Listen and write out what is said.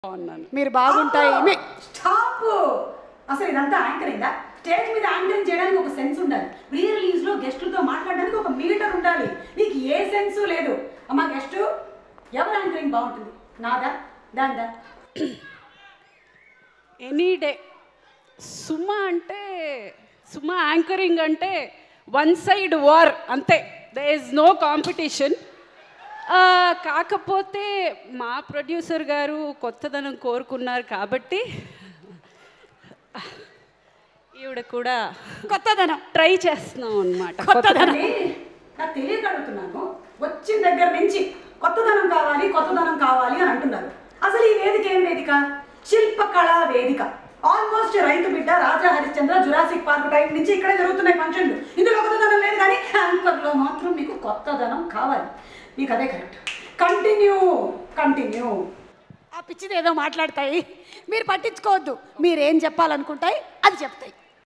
బాగున్నాను మీరు బాగుంటాయి మీ స్టాప్ అసలు ఇదంతా యాంకరింగా స్టేజ్ మీద యాంకరింగ్ చేయడానికి ఒక సెన్స్ ఉండాలి ప్రీ రిలీజ్ లో గెస్టులతో మాట్లాడడానికి ఒక మీటర్ ఉండాలి నీకు ఏ సెన్స్ లేదు అమ్మా గెస్ట్ ఎవరు యాంకరింగ్ బాగుంటుంది నాదా దాందా ఎనీ డే సుమ అంటే సుమ యాంకరింగ్ అంటే వన్ సైడ్ వార్ అంతే దే ఇస్ నో కాంపిటీషన్ కాకపోతే మా ప్రొడ్యూసర్ గారు కొత్తదనం కోరుకున్నారు కాబట్టి ఈవిడ కూడా కొత్తదనం ట్రై చేస్తున్నాం అనమాట కొత్తదని నాకు తెలియక అడుగుతున్నాను వచ్చిన దగ్గర నుంచి కొత్తదనం కావాలి కొత్తదనం కావాలి అని అంటున్నారు అసలు ఈ వేదిక ఏం వేదిక శిల్పకళా వేదిక almost Raithu Bidda Raja Harishchandra Jurassic Park time నుంచి ఇక్కడే జరుగుతున్నాయి ఫంక్షన్లు ఇందులో కొత్తదనం లేదు కానీ యాంకర్లో మాత్రం మీకు కొత్తదనం కావాలి మీకు అదే కరెక్ట్ కంటిన్యూ కంటిన్యూ ఆ పిచ్చిది ఏదో మాట్లాడతాయి మీరు పట్టించుకోవద్దు మీరేం చెప్పాలనుకుంటాయి అది చెప్తాయి